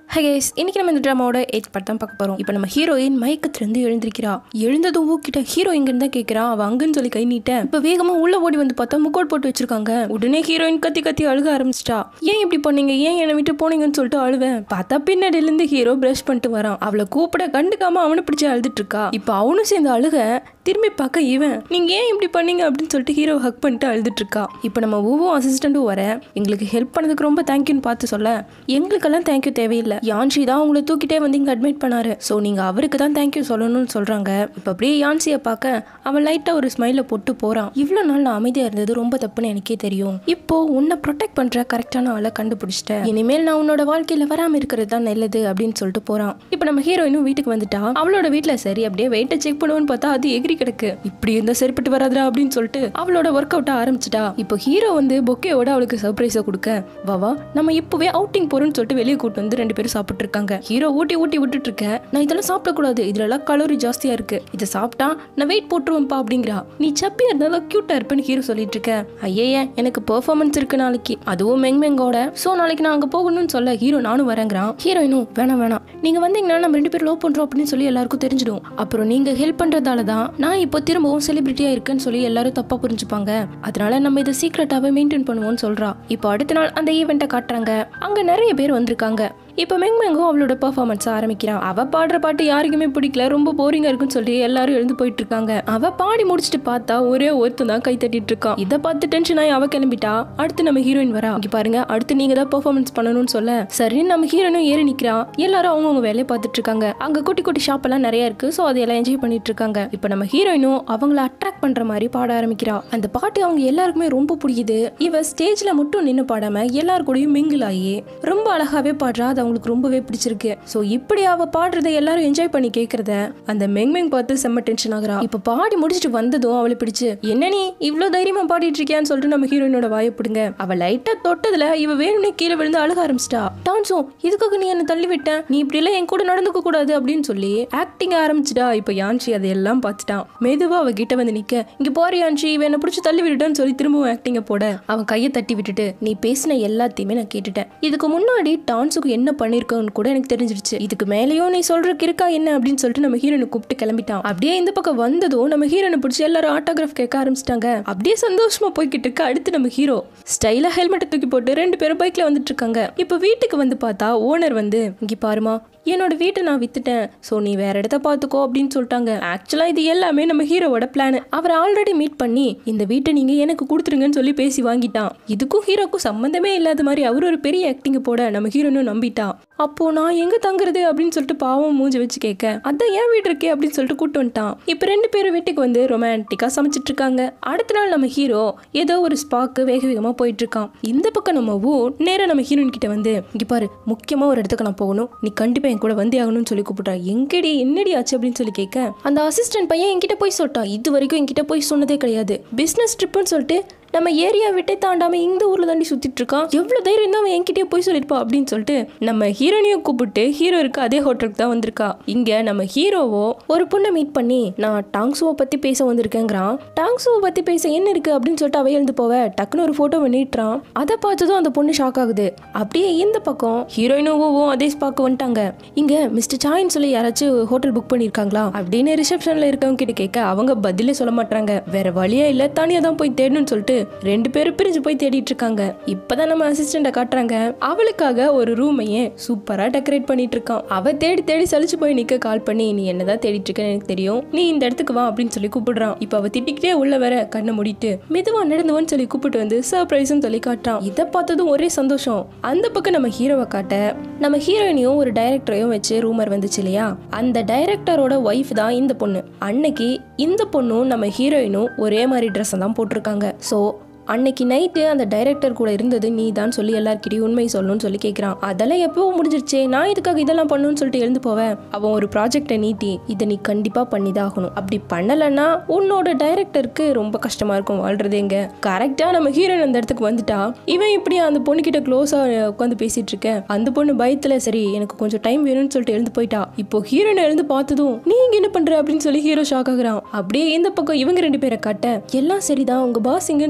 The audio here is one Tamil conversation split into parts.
ஹை கைஸ் இன்னைக்கு நம்ம இந்த ட்ராமாவோட எயிட் பார்ட் தான் பார்க்க போறோம் இப்போ நம்ம ஹீரோயின் மயக்கத்திலிருந்து எழுந்திருக்கிறா எழுந்ததும் ஊக்கிட்ட ஹீரோ இங்கன்னு தான் கேட்கிறா அவ அங்கன்னு சொல்லி கை நீட்ட இப்போ வேகமா உள்ள ஓடி வந்து பார்த்தா முக்கோட் போட்டு வச்சிருக்காங்க உடனே ஹீரோயின் கத்தி கத்தி அழுக ஆரம்பிச்சிட்டா ஏன் இப்படி பண்ணீங்க ஏன் என்னை விட்டு போனீங்கன்னு சொல்லிட்டு அழுவேன் பார்த்தா பின்னாடில இருந்து ஹீரோ பிரஷ் பண்ணிட்டு வரான் அவளை கூப்பிட கண்டுக்காம அவனை பிடிச்சி அழுதுட்டு இருக்கா இப்போ அவனும் சேர்ந்து அழுக திரும்பி பார்க்க இவன் நீங்க ஏன் இப்படி பண்ணீங்க அப்படின்னு சொல்லிட்டு ஹீரோ ஹக் பண்ணிட்டு அழுதுட்டு இருக்கா இப்போ நம்ம ஒவ்வொரு அசிஸ்டண்ட்டும் வர எங்களுக்கு ஹெல்ப் பண்ணதுக்கு ரொம்ப தேங்க்யூன்னு பார்த்து சொல்ல எங்களுக்கெல்லாம் தேங்க்யூ தேவையில்லை யான்ஷி தான் உங்களை தூக்கிட்டே வந்து இங்கே அட்மிட் பண்ணாரு ஸோ நீங்கள் அவருக்கு தான் தேங்க்யூ சொல்லணும்னு சொல்கிறாங்க இப்போ அப்படியே யான்சியை பார்க்க அவன் லைட்டாக ஒரு ஸ்மைலை போட்டு போகிறான் இவ்வளோ நாள் நான் அமைதியாக இருந்தது ரொம்ப தப்புன்னு எனக்கே தெரியும் இப்போ உன்னை ப்ரொடெக்ட் பண்ணுற கரெக்டான ஆளை கண்டுபிடிச்சிட்டேன் இனிமேல் நான் உன்னோட வாழ்க்கையில் வராமல் இருக்கிறது தான் நல்லது அப்படின்னு சொல்லிட்டு போகிறான் இப்போ நம்ம ஹீரோயினும் வீட்டுக்கு வந்துட்டா அவளோட வீட்டில் சரி அப்படியே வெயிட்டை செக் பண்ணுவோன்னு பார்த்தா அது எகிரி கிடக்கு இப்படி இருந்தா சரிப்பட்டு வராதுடா அப்படின்னு சொல்லிட்டு அவளோட ஒர்க் அவுட்டை ஆரம்பிச்சிட்டா இப்போ ஹீரோ வந்து பொக்கேவோட அவளுக்கு சர்ப்ரைஸை கொடுக்க வா வா நம்ம இப்போவே அவுட்டிங் போறோம்னு சொல்லிட்டு வெளியே கூட்டு வந்து ரெண்டு பேரும் சாப்பிட்டு இருக்காங்க ஹீரோ ஊட்டி ஊட்டி விட்டுட்டு இருக்க நான் இதெல்லாம் சாப்பிடக்கூடாது இதுல எல்லாம் கலோரி ஜாஸ்தியா இருக்கு இதை சாப்பிட்டா நான் வெயிட் போட்டுருவேன்ப்பா அப்படிங்கிறா நீ சப்பியா இருந்தாலும் கியூட்டா இருப்பேன்னு ஹீரோ சொல்லிட்டு இருக்க ஐயே எனக்கு பெர்ஃபார்மன்ஸ் இருக்கு நாளைக்கு அதுவும் மெங் மெங்கோட சோ நாளைக்கு நான் அங்க போகணும்னு சொல்ல ஹீரோ நானும் வரேங்கிறான் ஹீரோயினும் வேணாம் வேணாம் நீங்க வந்தீங்கன்னா நம்ம ரெண்டு பேரும் லவ் பண்றோம் அப்படின்னு சொல்லி எல்லாருக்கும் தெரிஞ்சிடும் அப்புறம் நீங்க ஹெல்ப் பண்றதால தான் நான் இப்போ திரும்பவும் செலிபிரிட்டியா இருக்கேன்னு சொல்லி எல்லாரும் தப்பா புரிஞ்சுப்பாங்க அதனால நம்ம இதை சீக்கிரட்டாவே மெயின்டைன் பண்ணுவோம்னு சொல்றா இப்போ அடுத்த நாள் அந்த ஈவெண்ட்டை காட்டுறாங்க அங்க நிறைய பேர் வந்திருக்காங்க இப்போ மெங் மெங்கோ அவளோட பெர்ஃபார்மன்ஸ் ஆரம்பிக்கிறான் அவ பாடுற பாட்டு யாருக்குமே பிடிக்கல ரொம்ப போரிங்கா இருக்குன்னு சொல்லி எல்லாரும் எழுந்து போயிட்டு இருக்காங்க அவ பாடி முடிச்சுட்டு பார்த்தா ஒரே ஒருத்தன் தான் கை தட்டிட்டு இருக்கான் இதை பார்த்து டென்ஷன் ஆகி அவ கிளம்பிட்டா அடுத்து நம்ம ஹீரோயின் வரா இங்க பாருங்க அடுத்து நீங்க தான் பெர்ஃபார்மன்ஸ் பண்ணணும்னு சொல்ல சரின்னு நம்ம ஹீரோனும் ஏறி நிக்கிறா எல்லாரும் அவங்கவுங்க வேலையை பார்த்துட்டு இருக்காங்க அங்க குட்டி குட்டி ஷாப் எல்லாம் நிறைய இருக்கு ஸோ அதையெல்லாம் என்ஜாய் பண்ணிட்டு இருக்காங்க இப்போ நம்ம ஹீரோயினும் அவங்கள அட்ராக்ட் பண்ற மாதிரி பாட ஆரம்பிக்கிறா அந்த பாட்டு அவங்க எல்லாருக்குமே ரொம்ப பிடிக்குது இவ ஸ்டேஜ்ல மட்டும் நின்று பாடாம எல்லார் கூடயும் மிங்கிள் ஆகி ரொம்ப அழகாவே பாடுறா அது அவங்களுக்கு ரொம்பவே பிடிச்சிருக்கு ஸோ இப்படி அவ பாடுறதை எல்லாரும் என்ஜாய் பண்ணி கேட்கறத அந்த மெங் மெங் பார்த்து செம்ம டென்ஷன் ஆகுறா இப்போ பாடி முடிச்சுட்டு வந்ததும் அவளை பிடிச்சு என்ன நீ இவ்வளோ தைரியமா பாடிட்டு இருக்கியான்னு சொல்லிட்டு நம்ம ஹீரோயினோட வாயை பிடுங்க அவ லைட்டா தொட்டதுல இவ வேணும்னே கீழே விழுந்து அழுக ஆரம்பிச்சிட்டா டான்ஸும் இதுக்காக நீ என்ன தள்ளி விட்ட நீ இப்படி எல்லாம் என் கூட நடந்துக்க கூடாது அப்படின்னு சொல்லி ஆக்டிங் ஆரம்பிச்சிட்டா இப்போ யான்ஷி அதையெல்லாம் பார்த்துட்டான் மெதுவா அவ கிட்ட வந்து நிக்க இங்க போற யான்ஷி இவ என்ன பிடிச்சி தள்ளி விட்டுட்டான்னு சொல்லி திரும்பவும் ஆக்டிங்க போட அவன் கையை தட்டி விட்டுட்டு நீ பேசின எல்லாத்தையுமே நான் கேட்டுட்டேன் இதுக்கு முன்னாடி டான்ஸுக்கு என்ன பண்ணிருக்கோன்னு கூட எனக்கு தெரிஞ்சிருச்சு இதுக்கு மேலேயும் நீ சொல்றதுக்கு இருக்கா என்ன அப்படின்னு சொல்லிட்டு நம்ம ஹீரோனை கூப்பிட்டு கிளம்பிட்டான் அப்படியே இந்த பக்கம் வந்ததும் நம்ம ஹீரோனை பிடிச்சி எல்லாரும் ஆட்டோகிராஃப் கேட்க ஆரம்பிச்சிட்டாங்க அப்படியே சந்தோஷமா போய்கிட்டு இருக்க அடுத்து நம்ம ஹீரோ ஸ்டைலா ஹெல்மெட்டை தூக்கி போட்டு ரெண்டு பேரும் பைக்ல வந்துட்டு இருக்காங்க இப்போ வீட்டுக்கு வந்து பார்த்தா ஓனர் வந்து இங்க பாருமா என்னோட வீட்டை நான் வித்துட்டேன் ஸோ நீ வேற இடத்த பார்த்துக்கோ அப்படின்னு சொல்லிட்டாங்க ஆக்சுவலா இது எல்லாமே நம்ம ஹீரோவோட பிளான் அவர் ஆல்ரெடி மீட் பண்ணி இந்த வீட்டை நீங்க எனக்கு கொடுத்துருங்கன்னு சொல்லி பேசி வாங்கிட்டான் இதுக்கும் ஹீரோக்கும் சம்மந்தமே இல்லாத மாதிரி அவர் ஒரு பெரிய ஆக்டிங்க போட நம்ம ஹீரோனும் நம்பிட்டா அப்போ நான் எங்க தங்குறது அப்படின்னு சொல்லிட்டு பாவம் மூஞ்சி வச்சு கேட்க அதான் ஏன் வீடு இருக்கே அப்படின்னு சொல்லிட்டு கூட்டு வந்துட்டான் இப்போ ரெண்டு பேரும் வீட்டுக்கு வந்து ரொமான்டிக்கா சமைச்சிட்டு இருக்காங்க அடுத்த நாள் நம்ம ஹீரோ ஏதோ ஒரு ஸ்பாக்கு வேக வேகமா போயிட்டு இருக்கான் இந்த பக்கம் நம்ம ஊ நேரா நம்ம ஹீரோயின் கிட்ட வந்து இங்க பாரு முக்கியமா ஒரு இடத்துக்கு நான் போகணும் நீ கண்டிப்பா என் கூட வந்தே ஆகணும்னு சொல்லி கூப்பிட்டா எங்கடி என்னடி ஆச்சு அப்படின்னு சொல்லி கேட்க அந்த அசிஸ்டன்ட் பையன் என்கிட்ட போய் சொல்லிட்டான் இது வரைக்கும் என்கிட்ட போய் சொன்னதே கிடையாது பிசினஸ் ட்ரிப்புன்னு சொல்லிட்டு நம்ம ஏரியா விட்டே தாண்டாம இந்த ஊர்ல தாண்டி சுத்திட்டு இருக்கான் எவ்வளவு தைரியம் தான் அவன் என்கிட்டயே போய் சொல்லிருப்பா அப்படின்னு சொல்லிட்டு நம்ம ஹீரோனையும் கூப்பிட்டு ஹீரோ இருக்க அதே ஹோட்டலுக்கு தான் வந்திருக்கா இங்க நம்ம ஹீரோவோ ஒரு பொண்ணை மீட் பண்ணி நான் டாங்ஸுவை பத்தி பேச வந்திருக்கேங்கிறான் டாங்ஸுவை பத்தி பேச என்ன இருக்கு அப்படின்னு சொல்லிட்டு அவ எழுந்து போவ டக்குன்னு ஒரு போட்டோ நீட்டுறான் அதை பார்த்ததும் அந்த பொண்ணு ஷாக் ஆகுது அப்படியே இந்த பக்கம் ஹீரோயினும் ஓவும் அதே ஸ்பாக்கு வந்துட்டாங்க இங்க மிஸ்டர் சாயின்னு சொல்லி யாராச்சும் ஹோட்டல் புக் பண்ணிருக்காங்களா அப்படின்னு ரிசப்ஷன்ல இருக்கவங்க கிட்ட கேட்க அவங்க பதிலே சொல்ல மாட்டாங்க வேற வழியே இல்ல தனியா தான் போய் தேடணும்னு சொல்லிட்டு ரெண்டு பேரும் பிரிஞ்சு போய் தேடிட்டு இருக்காங்க இப்பதான் நம்ம அசிஸ்டண்ட காட்டுறாங்க அவளுக்காக ஒரு ரூமையே சூப்பரா டெக்கரேட் பண்ணிட்டு இருக்கான் அவ தேடி தேடி சலிச்சு போய் நிக்க கால் பண்ணி நீ என்னதான் தேடிட்டு இருக்கேன்னு எனக்கு தெரியும் நீ இந்த இடத்துக்கு வா அப்படின்னு சொல்லி கூப்பிடுறான் இப்ப அவ திட்டிக்கிட்டே உள்ள வர கண்ணை மூடிட்டு மெதுவா நடந்துவன்னு சொல்லி கூப்பிட்டு வந்து சர்ப்ரைஸ்னு சொல்லி காட்டுறான் இதை பார்த்ததும் ஒரே சந்தோஷம் அந்த பக்கம் நம்ம ஹீரோவை காட்ட நம்ம ஹீரோயினையும் ஒரு டைரக்டரையும் வச்சு ரூமர் வந்துச்சு இல்லையா அந்த டைரக்டரோட ஒய்ஃப் தான் இந்த பொண்ணு அன்னைக்கு இந்த பொண்ணும் நம்ம ஹீரோயினும் ஒரே மாதிரி ட்ரெஸ் தான் போட்டிருக்காங்க ஸோ அன்னைக்கு நைட்டு அந்த டைரக்டர் கூட இருந்தது நீ தான் சொல்லி எல்லார்கிட்டயும் உண்மை சொல்லணும்னு சொல்லி கேட்குறான் அதெல்லாம் எப்போ முடிஞ்சிருச்சே நான் இதுக்காக இதெல்லாம் பண்ணணும்னு சொல்லிட்டு எழுந்து போவேன் அவன் ஒரு ப்ராஜெக்டை நீட்டி இதை நீ கண்டிப்பாக பண்ணி தான் ஆகணும் அப்படி பண்ணலைன்னா உன்னோட டைரக்டருக்கு ரொம்ப கஷ்டமா இருக்கும் வாழ்றது எங்க கரெக்டாக நம்ம ஹீரோயின் அந்த இடத்துக்கு வந்துட்டா இவன் இப்படி அந்த பொண்ணுகிட்ட க்ளோஸாக உட்காந்து பேசிட்டு இருக்க அந்த பொண்ணு பயத்துல சரி எனக்கு கொஞ்சம் டைம் வேணும்னு சொல்லிட்டு எழுந்து போயிட்டா இப்போ ஹீரோயின் எழுந்து பார்த்ததும் நீ இங்க என்ன பண்ற அப்படின்னு சொல்லி ஹீரோ ஷாக் ஆகுறான் அப்படியே இந்த பக்கம் இவங்க ரெண்டு பேரை காட்ட எல்லாம் சரிதான் உங்க பாஸ் எங்கன்னு சொல்லி கேட்டா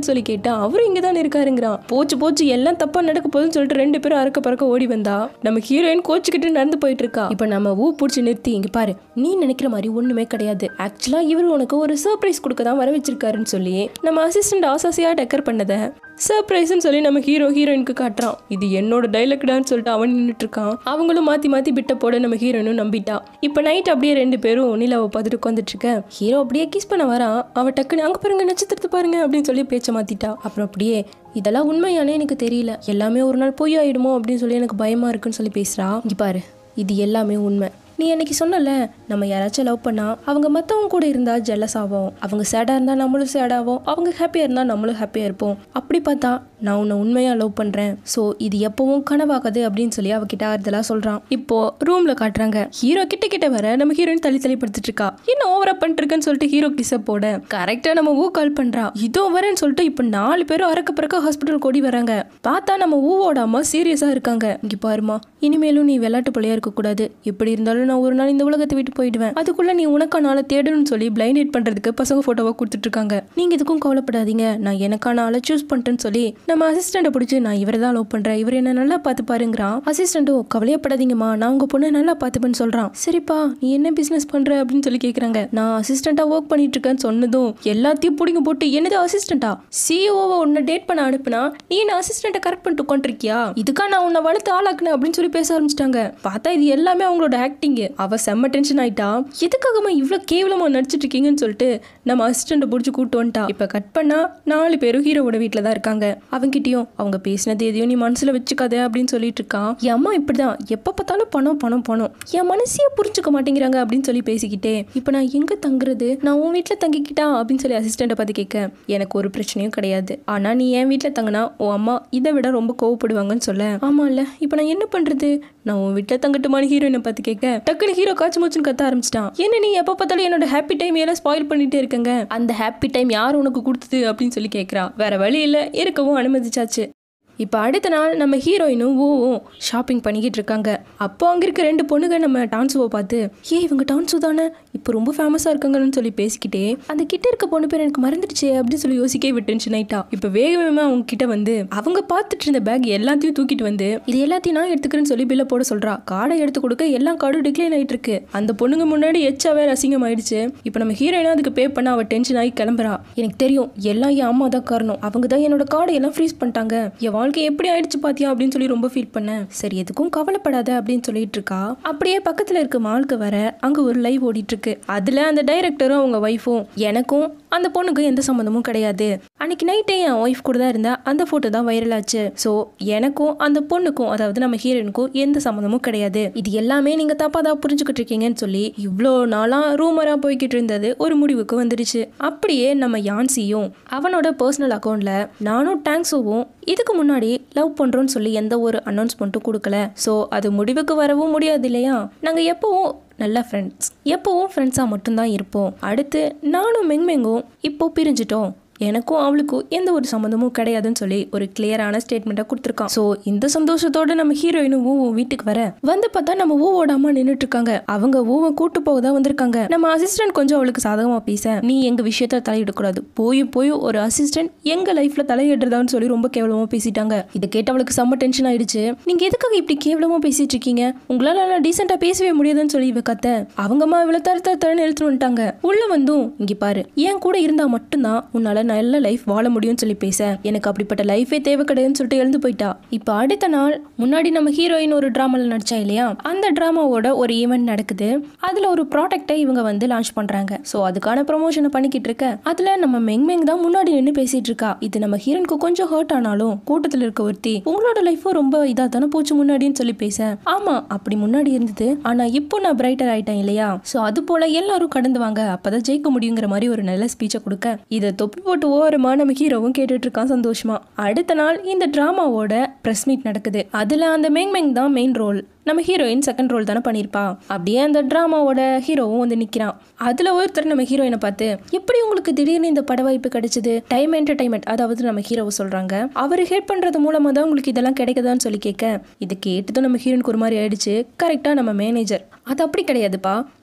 கேட்டா அவரும் இங்க தான் இருக்காருங்கிறான் போச்சு போச்சு எல்லாம் தப்பா நடக்க போகுதுன்னு சொல்லிட்டு ரெண்டு பேரும் அறக்க பறக்க ஓடி வந்தா நம்ம ஹீரோயின் கோச்சுக்கிட்டு நடந்து போயிட்டு இருக்கா இப்ப நம்ம ஊ பிடிச்சி நிறுத்தி இங்க பாரு நீ நினைக்கிற மாதிரி ஒண்ணுமே கிடையாது ஆக்சுவலா இவர் உனக்கு ஒரு சர்ப்ரைஸ் கொடுக்க தான் வர வச்சிருக்காருன்னு சொல்லி நம்ம அசிஸ்டன்ட் ஆசாசியா டெக்கர் பண்ணத சர்ப்ரைஸ்னு சொல்லி நம்ம ஹீரோ ஹீரோயினுக்கு காட்டுறான் இது என்னோட டைலாக்டான்னு சொல்லிட்டு அவன் நின்றுட்டு இருக்கான் அவங்களும் மாத்தி மாத்தி பிட்ட போட நம்ம ஹீரோயினும் நம்பிட்டா இப்போ நைட் அப்படியே ரெண்டு பேரும் நிலாவை பார்த்துட்டு உட்காந்துட்டு இருக்க ஹீரோ அப்படியே கிஸ் பண்ண வரான் அவ டக்குன்னு அங்க பாருங்க நட்சத்திரத்தை பாருங்க அப்படின்னு சொல்லி பேச்ச மாத்திட்டா அப்புறம் அப்படியே இதெல்லாம் உண்மையானே எனக்கு தெரியல எல்லாமே ஒரு நாள் பொய் ஆயிடுமோ அப்படின்னு சொல்லி எனக்கு பயமா இருக்குன்னு சொல்லி பேசுறா இங்க பாரு இது எல்லாமே உண்மை நீ அன்னைக்கு சொன்னல நம்ம யாராச்சும் லவ் பண்ணா அவங்க மற்றவங்க கூட இருந்தா ஜெல்லஸ் ஆகும் அவங்க சேடாக இருந்தா நம்மளும் சேட் ஆகும் அவங்க ஹாப்பியாக இருந்தா நம்மளும் ஹாப்பியாக இருப்போம் அப்படி பார்த்தா நான் உன்னை உண்மையாக லவ் பண்ணுறேன் ஸோ இது எப்பவும் கனவாகாது அப்படின்னு சொல்லி அவகிட்ட ஆறுதலாக சொல்கிறான் இப்போ ரூமில் காட்டுறாங்க ஹீரோ கிட்ட கிட்ட வர நம்ம ஹீரோயின் தள்ளி தள்ளி படுத்துட்டு இருக்கா என்ன ஓவரா பண்ணிருக்கேன்னு சொல்லிட்டு ஹீரோ டிசப் போட கரெக்டாக நம்ம ஊ கால் பண்ணுறா இதோ வரேன்னு சொல்லிட்டு இப்போ நாலு பேரும் அறக்க பிறக்க ஹாஸ்பிட்டல் ஓடி வராங்க பார்த்தா நம்ம ஊவோட அம்மா சீரியஸாக இருக்காங்க இங்கே பாருமா இனிமேலும் நீ விளையாட்டு பிள்ளையா இருக்கக்கூடாது எப்படி இருந்தாலும் நான் ஒரு நாள் இந்த உலகத்தை விட்டு போயிடுவேன் அதுக்குள்ள நீ உனக்கான ஆளை தேடணும்னு சொல்லி பிளைண்ட் எடிட் பண்றதுக்கு பசங்க போட்டோவை கொடுத்துட்டு இருக்காங்க நீங்க எதுக்கும் கவலைப்படாதீங்க நான் எனக்கான ஆளை சூஸ் பண்ணிட்டேன்னு சொல்லி நம்ம அசிஸ்டண்ட்டை பிடிச்சி நான் இவரை தான் லவ் பண்றேன் இவர் என்ன நல்லா பார்த்து பாருங்கிறான் அசிஸ்டண்ட்டும் கவலையப்படாதீங்கம்மா நான் உங்க பொண்ணை நல்லா பார்த்துப்பேன்னு சொல்றான் சரிப்பா நீ என்ன பிசினஸ் பண்ற அப்படின்னு சொல்லி கேக்குறாங்க நான் அசிஸ்டண்டா ஒர்க் பண்ணிட்டு இருக்கேன்னு சொன்னதும் எல்லாத்தையும் பிடிங்க போட்டு என்னது அசிஸ்டண்டா சிஓவை உன்னை டேட் பண்ண அனுப்புனா நீ என்ன அசிஸ்டண்ட்டை கரெக்ட் பண்ணிட்டு உட்காந்துருக்கியா இதுக்கா நான் உன்னை வளர்த்து ஆளாக்குனேன் அப்படின்னு சொல்லி பேச ஆரம்பிச்சிட்டாங்க பார்த்தா இது எல்லாமே அவங்களோட ஆக்டிங் அவ செம்ம டென்ஷன் ஆயிட்டா எதுக்காகமா இவ்வளோ கேவலமா நடிச்சிட்டு இருக்கீங்கன்னு சொல்லிட்டு நம்ம அசிஸ்டண்ட்டை பிடிச்சி கூட்டு வந்துட்டா இப்போ கட் பண்ணா நாலு பேரும் ஹீரோவோட வீட்டில் தான் இருக்காங்க அவங்கிட்டயும் அவங்க பேசினது எதையும் நீ மனசுல வச்சுக்காத அப்படின்னு சொல்லிட்டு இருக்கான் என் அம்மா இப்படிதான் எப்போ பார்த்தாலும் பணம் பணம் பணம் என் மனசையே புரிஞ்சுக்க மாட்டேங்கிறாங்க அப்படின்னு சொல்லி பேசிக்கிட்டே இப்போ நான் எங்க தங்குறது நான் உன் வீட்டில் தங்கிக்கிட்டா அப்படின்னு சொல்லி அசிஸ்டண்ட்டை பார்த்து கேட்க எனக்கு ஒரு பிரச்சனையும் கிடையாது ஆனா நீ என் வீட்டில் தங்கினா உன் அம்மா இதை விட ரொம்ப கோவப்படுவாங்கன்னு சொல்ல ஆமா இல்ல இப்போ நான் என்ன பண்றது நான் உன் வீட்டில் தங்கட்டுமான்னு ஹீரோயினை பார்த்து கேட்க டக்குனு ஹீரோ காய்ச்சி மூச்சுன்னு கத்த ஆரம்பிச்சிட்டான் என்ன நீ எப்போ பார்த்தாலும் என்னோட ஹாப்பி டைம் எல்லாம் ஸ்பாயில் பண்ணிட்டே இருக்கங்க அந்த ஹாப்பி டைம் யார் உனக்கு கொடுத்தது அப்படின்னு சொல்லி கேட்குறா வேற வழி இல்லை இருக்கவும் அனுமதிச்சாச்சு இப்போ அடுத்த நாள் நம்ம ஹீரோயினும் ஓவும் ஷாப்பிங் பண்ணிக்கிட்டு இருக்காங்க அப்போ அங்கே இருக்க ரெண்டு பொண்ணுங்க நம்ம டான்ஸுவை பார்த்து ஏ இவங்க டான்ஸு தானே இப்போ ரொம்ப ஃபேமஸாக இருக்காங்கன்னு சொல்லி பேசிக்கிட்டே அந்த கிட்ட இருக்க பொண்ணு பேர் எனக்கு மறந்துடுச்சே அப்படின்னு சொல்லி யோசிக்கவே விட்டுருச்சு நைட்டா இப்போ வேக வேகமாக அவங்க கிட்ட வந்து அவங்க பார்த்துட்டு இருந்த பேக் எல்லாத்தையும் தூக்கிட்டு வந்து இது எல்லாத்தையும் நான் எடுத்துக்கிறேன்னு சொல்லி பில்லை போட சொல்றா கார்டை எடுத்து கொடுக்க எல்லா கார்டும் டிக்ளைன் ஆயிட்டு இருக்கு அந்த பொண்ணுங்க முன்னாடி எச்சாவே அசிங்கம் ஆயிடுச்சு இப்போ நம்ம ஹீரோயினா அதுக்கு பே பண்ண அவ டென்ஷன் ஆகி கிளம்புறா எனக்கு தெரியும் எல்லாம் என் அம்மா தான் காரணம் அவங்க தான் என்னோட கார்டை எல்லாம் ஃப்ரீஸ் பண்ணிட்டாங்க என் வாழ்க்கை எப்படி ஆயிடுச்சு பாத்தியா அப்படின்னு சொல்லி ரொம்ப ஃபீல் பண்ணேன் சரி எதுக்கும் கவலைப்படாத அப்படின்னு சொல்லிட்டு இருக்கா அப்படியே பக்கத்துல இருக்க மாலுக்கு வர அங்க ஒரு லைவ் ஓடிட்டு இருக்கு அதுல அந்த டைரக்டரும் அவங்க ஒய்ஃபும் எனக்கும் அந்த பொண்ணுக்கும் எந்த சம்மந்தமும் கிடையாது அன்னைக்கு நைட்டே என் ஒய்ஃப் கூட தான் இருந்தா அந்த போட்டோ தான் வைரல் ஆச்சு ஸோ எனக்கும் அந்த பொண்ணுக்கும் அதாவது நம்ம ஹீரோயினுக்கும் எந்த சம்மந்தமும் கிடையாது இது எல்லாமே நீங்க தப்பா தான் புரிஞ்சுக்கிட்டு இருக்கீங்கன்னு சொல்லி இவ்வளோ நாளா ரூமரா போய்கிட்டு இருந்தது ஒரு முடிவுக்கு வந்துடுச்சு அப்படியே நம்ம யான்சியும் அவனோட பர்சனல் அக்கௌண்ட்ல நானும் டேங்க்ஸோவும் இதுக்கு முன்னாடி லவ் பண்றோம்னு சொல்லி எந்த ஒரு அனௌன்ஸ்மெண்ட்டும் கொடுக்கல ஸோ அது முடிவுக்கு வரவும் முடியாது இல்லையா நாங்கள் எப்பவும் நல்ல ஃப்ரெண்ட்ஸ் எப்பவும் ஃப்ரெண்ட்ஸாக மட்டும்தான் இருப்போம் அடுத்து நானும் மெங்மெங்கும் இப்போ பிரிஞ்சிட்டோம் எனக்கும் அவளுக்கும் எந்த ஒரு சம்மந்தமும் கிடையாதுன்னு சொல்லி ஒரு கிளியரான ஸ்டேட்மெண்ட்டை கொடுத்துருக்கான் ஸோ இந்த சந்தோஷத்தோட நம்ம ஹீரோயினும் ஊவும் வீட்டுக்கு வர வந்து பார்த்தா நம்ம ஊவோட அம்மா நின்றுட்டு இருக்காங்க அவங்க ஊவை கூட்டு போக தான் வந்திருக்காங்க நம்ம அசிஸ்டன்ட் கொஞ்சம் அவளுக்கு சாதகமா பேச நீ எங்க விஷயத்த தலையிடக்கூடாது போய் போய் ஒரு அசிஸ்டன்ட் எங்க லைஃப்ல தலையிடுறதான்னு சொல்லி ரொம்ப கேவலமா பேசிட்டாங்க இதை கேட்டு அவளுக்கு செம்ம டென்ஷன் ஆயிடுச்சு நீங்க எதுக்காக இப்படி கேவலமா பேசிட்டு இருக்கீங்க உங்களால நான் டீசெண்டா பேசவே முடியாதுன்னு சொல்லி இவ கத்த அவங்க அம்மா இவ்வளவு தர தர தரன்னு எடுத்துட்டு வந்துட்டாங்க உள்ள வந்தும் இங்க பாரு என் கூட இருந்தா மட்டும்தான் உன்னால நல்ல லைஃப் வாழ முடியும்னு சொல்லி பேச எனக்கு அப்படிப்பட்ட லைஃபே தேவை கிடையாதுன்னு சொல்லிட்டு எழுந்து போயிட்டா இப்போ அடுத்த நாள் முன்னாடி நம்ம ஹீரோயின் ஒரு டிராமால நடிச்சா இல்லையா அந்த டிராமாவோட ஒரு ஈவெண்ட் நடக்குது அதுல ஒரு ப்ராடக்ட்டை இவங்க வந்து லான்ச் பண்றாங்க ஸோ அதுக்கான ப்ரொமோஷனை பண்ணிக்கிட்டு இருக்க அதுல நம்ம மெங் மெங் தான் முன்னாடி நின்று பேசிட்டு இருக்கா இது நம்ம ஹீரோனுக்கு கொஞ்சம் ஹர்ட் ஆனாலும் கூட்டத்தில் இருக்க ஒருத்தி உங்களோட லைஃபும் ரொம்ப இதா தானே போச்சு முன்னாடின்னு சொல்லி பேச ஆமா அப்படி முன்னாடி இருந்தது ஆனா இப்போ நான் பிரைட்டர் ஆயிட்டேன் இல்லையா ஸோ அது போல எல்லாரும் கடந்து வாங்க அப்பதான் ஜெயிக்க முடியுங்கிற மாதிரி ஒரு நல்ல ஸ்பீச்சை கொடுக்க இதை தொப்பி போட்டு ஓரமா நம்ம ஹீரோவும் கேட்டுட்டு இருக்கான் சந்தோஷமா அடுத்த நாள் இந்த டிராமாவோட பிரஸ் மீட் நடக்குது அதுல அந்த மெங் மெங் தான் மெயின் ரோல் நம்ம ஹீரோயின் செகண்ட் ரோல் தானே பண்ணியிருப்பா அப்படியே அந்த ட்ராமாவோட ஹீரோவும் வந்து நிற்கிறான் அதில் ஒருத்தர் நம்ம ஹீரோயினை பார்த்து எப்படி உங்களுக்கு திடீர்னு இந்த பட வாய்ப்பு கிடைச்சது டைம் என்டர்டைன்மெண்ட் அதாவது நம்ம ஹீரோவை சொல்கிறாங்க அவர் ஹெல்ப் பண்ணுறது மூலமாக தான் உங்களுக்கு இதெல்லாம் கிடைக்குதான்னு சொல்லி கேட்க இது கேட்டதும் நம்ம ஹீரோனுக்கு ஒரு மாதிரி ஆயிடுச்சு கரெக்டாக நம்ம மேனேஜர் அது அப்படி கிடையாதுப்பா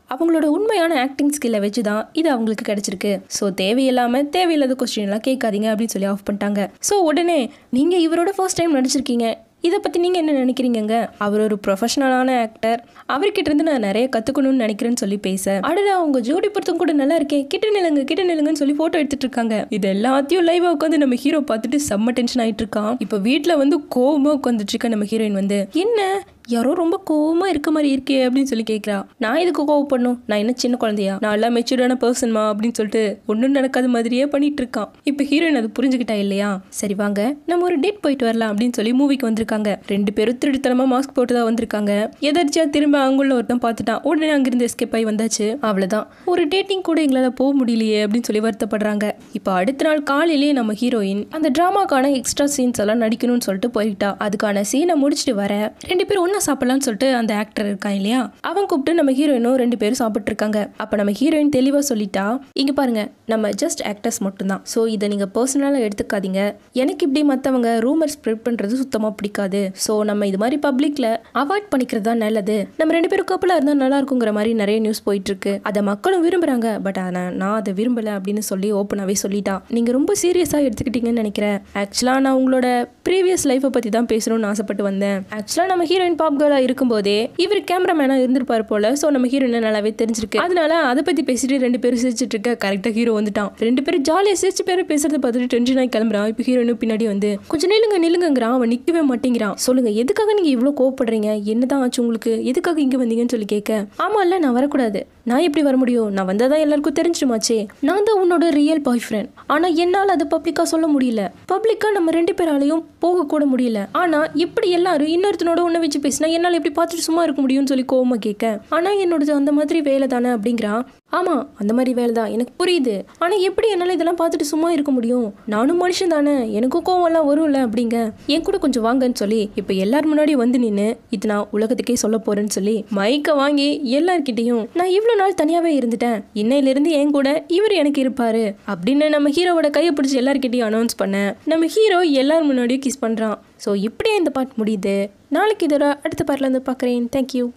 அவங்களோட உண்மையான ஆக்டிங் ஸ்கில்லை வச்சு தான் இது அவங்களுக்கு கிடைச்சிருக்கு ஸோ தேவையில்லாம தேவையில்லாத கொஸ்டின் எல்லாம் கேட்காதீங்க அப்படின்னு சொல்லி ஆஃப் பண்ணிட்டாங்க ஸோ உடனே நீங்க இவரோட ஃபர்ஸ்ட் டைம் நடிச்சிருக்கீங்க இதை பற்றி நீங்கள் என்ன நினைக்கிறீங்கங்க அவர் ஒரு ப்ரொஃபஷனலான ஆக்டர் அவர்கிட்ட இருந்து நான் நிறைய கற்றுக்கணும்னு நினைக்கிறேன்னு சொல்லி பேச அடடா அவங்க ஜோடி பொருத்தம் கூட நல்லா இருக்கே கிட்ட நிலங்க கிட்ட நிலங்கன்னு சொல்லி ஃபோட்டோ எடுத்துட்டு இருக்காங்க இது எல்லாத்தையும் லைவாக உட்காந்து நம்ம ஹீரோ பார்த்துட்டு செம்ம டென்ஷன் ஆயிட்டு இருக்கான் இப்போ வீட்டில் வந்து கோவமாக உட்காந்துட்டு இருக்க நம்ம ஹீரோயின் வந்து என்ன யாரோ ரொம்ப கோவமாக இருக்க மாதிரி இருக்கே அப்படின்னு சொல்லி கேட்குறா நான் எதுக்கு கோவப்படணும் நான் என்ன சின்ன குழந்தையா நான் எல்லாம் மெச்சூர்டான பர்சன்மா அப்படின்னு சொல்லிட்டு ஒன்றும் நடக்காத மாதிரியே பண்ணிட்டு இருக்கான் இப்போ ஹீரோயின் அது புரிஞ்சுக்கிட்டா இல்லையா சரி வாங்க நம்ம ஒரு டேட் போயிட்டு வரலாம் அப்படின்னு சொல்லி மூவிக்கு வந்திருக்காங்க ரெண்டு பேரும் திருடித்தனமாக மாஸ்க் போட்டு தான் வந்திருக்காங்க எதர்ச்சியா திரும்ப அங்குள்ள ஒருத்தன் பார்த்துட்டான் உடனே அங்கிருந்து எஸ்கேப் ஆகி வந்தாச்சு அவ்வளோதான் ஒரு டேட்டிங் கூட எங்களால் போக முடியலையே அப்படின்னு சொல்லி வருத்தப்படுறாங்க இப்போ அடுத்த நாள் காலையிலேயே நம்ம ஹீரோயின் அந்த ட்ராமாக்கான எக்ஸ்ட்ரா சீன்ஸ் எல்லாம் நடிக்கணும்னு சொல்லிட்டு போயிட்டா அதுக்கான சீனை முடிச்சுட்டு வர ரெண்டு பேரும் ஒன்றா சாப்பிடலாம்னு சொல்லிட்டு அந்த ஆக்டர் இருக்கான் இல்லையா அவன் கூப்பிட்டு நம்ம ஹீரோயினும் ரெண்டு பேரும் சாப்பிட்டு இருக்காங்க அப்போ நம்ம ஹீரோயின் தெளிவாக சொல்லிட்டா இங்க பாருங்க நம்ம ஜஸ்ட் ஆக்டர்ஸ் மட்டும்தான் ஸோ இதை நீங்கள் பர்சனலாக எடுத்துக்காதீங்க எனக்கு இப்படி மற்றவங்க ரூமர் ஸ்ப்ரெட் பண்ணுறது சுத்தமாக பிடிக்காது ஸோ நம்ம இது மாதிரி பப்ளிக்ல அவாய்ட் பண்ணிக்கிறது தான் நல்லது நம்ம ரெண்டு பேரும் கப்பலாக இருந்தால் நல்லா இருக்குங்கிற மாதிரி நிறைய நியூஸ் போயிட்டு இருக்கு அதை மக்களும் விரும்புறாங்க பட் ஆனால் நான் அதை விரும்பல அப்படின்னு சொல்லி ஓப்பனாகவே சொல்லிட்டா நீங்கள் ரொம்ப சீரியஸாக எடுத்துக்கிட்டீங்கன்னு நினைக்கிறேன் ஆக்சுவலாக நான் உங்களோட ப்ரீவியஸ் லைஃப்பை பற்றி தான் பேசணும்னு ஆசைப்பட்டு வந்தேன் ஆக்சுவலாக நம்ம ஹீரோயின் பாப் கேர்ளாக இருக்கும்போதே இவர் கேமராமேனாக இருந்திருப்பார் போல ஸோ நம்ம ஹீரோயின் நல்லாவே தெரிஞ்சிருக்கு அதனால அதை பற்றி பேசிட்டு ரெண்டு பேரும் சிரிச்சிட்டு இருக்க கரெக்டாக ஹீரோ வந்துட்டான் ரெண்டு பேரும் ஜாலியாக சிரிச்சு பேர் பேசுறத பார்த்துட்டு டென்ஷன் ஆகி கிளம்புறான் இப்போ ஹீரோயினும் பின்னாடி வந்து கொஞ்சம் நில்லுங்க நில்லுங்கிறான் அவன் நிற்கவே மாட்டேங்கிறான் சொல்லுங்க எதுக்காக நீங்கள் இவ்வளோ கோவப்படுறீங்க என்னதான் ஆச்சு உங்களுக்கு எதுக்காக இங்கே வந்தீங்கன்னு சொல்லி கேட்க ஆமா இல்ல நான் வரக்கூடாது நான் எப்படி வர முடியும் நான் வந்தால் தான் எல்லாருக்கும் தெரிஞ்சிருமாச்சே நான் தான் உன்னோட ரியல் பாய் ஃப்ரெண்ட் ஆனால் என்னால் அது பப்ளிக்காக சொல்ல முடியல பப்ளிக்காக நம்ம ரெண்டு பேராலையும் போகக்கூட முடியல ஆனால் எப்படி எல்லாரும் இன்னொருத்தனோட ஒன்று வச்சு பேசினா என்னால் எப்படி பார்த்துட்டு சும்மா இருக்க முடியும்னு சொல்லி கோவமா கேட்க ஆனால் என்னோடது அந்த மாதிரி வேலை தானே அப்படிங்கிறான் ஆமாம் அந்த மாதிரி வேலை தான் எனக்கு புரியுது ஆனால் எப்படி என்னால் இதெல்லாம் பார்த்துட்டு சும்மா இருக்க முடியும் நானும் மனுஷன் தானே எனக்கும் கோவம்லாம் வரும்ல அப்படிங்க என் கூட கொஞ்சம் வாங்கன்னு சொல்லி இப்போ எல்லார் முன்னாடி வந்து நின்று இது நான் உலகத்துக்கே சொல்ல போறேன்னு சொல்லி மைக்கை வாங்கி எல்லார்கிட்டையும் நான் இவ்வளோ நாள் தனியாகவே இருந்துட்டேன் இன்னையிலிருந்து என் கூட இவர் எனக்கு இருப்பாரு அப்படின்னு நம்ம ஹீரோவோட கையை பிடிச்சி எல்லார்கிட்டையும் அனௌன்ஸ் பண்ணேன் நம்ம ஹீரோ எல்லார் முன்னாடியும் கிஸ் பண்ணுறான் ஸோ இப்படியே இந்த பாட்டு முடியுது நாளைக்கு இதோட அடுத்த பாட்டில் வந்து பார்க்குறேன் தேங்க்யூ